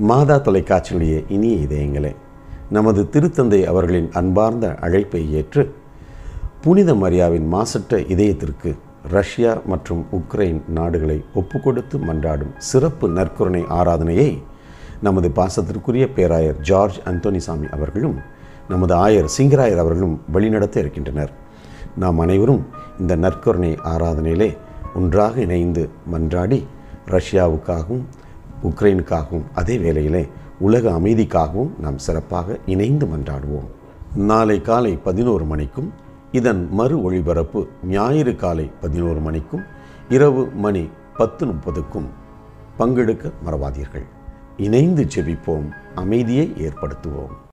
மாதா தொலைக்காட்சியுடைய இனிய இதயங்களே நமது திருத்தந்தை அவர்களின் அன்பார்ந்த அழைப்பை ஏற்று புனித மரியாவின் மாசற்ற இதயத்திற்கு ரஷ்யா மற்றும் உக்ரைன் நாடுகளை ஒப்புக்கொடுத்து மன்றாடும் சிறப்பு நற்கருணை ஆராதனையை நமது பாசத்திற்குரிய பேராயர் ஜார்ஜ் அந்தோனிசாமி அவர்களும் நமது ஆயர் சிங்கராயர் அவர்களும் வழிநடத்த இருக்கின்றனர் நாம் அனைவரும் இந்த நற்கருணை ஆராதனையிலே ஒன்றாக இணைந்து மன்றாடி ரஷ்யாவுக்காகவும் உக்ரைனுக்காகவும் அதே வேளையிலே உலக அமைதிக்காகவும் நாம் சிறப்பாக இணைந்து மன்றாடுவோம் நாளை காலை பதினோரு மணிக்கும் இதன் மறு ஒளிபரப்பு ஞாயிறு காலை பதினோரு மணிக்கும் இரவு மணி பத்து முப்பதுக்கும் பங்கெடுக்க மறவாதீர்கள் இணைந்து செபிப்போம் அமைதியை ஏற்படுத்துவோம்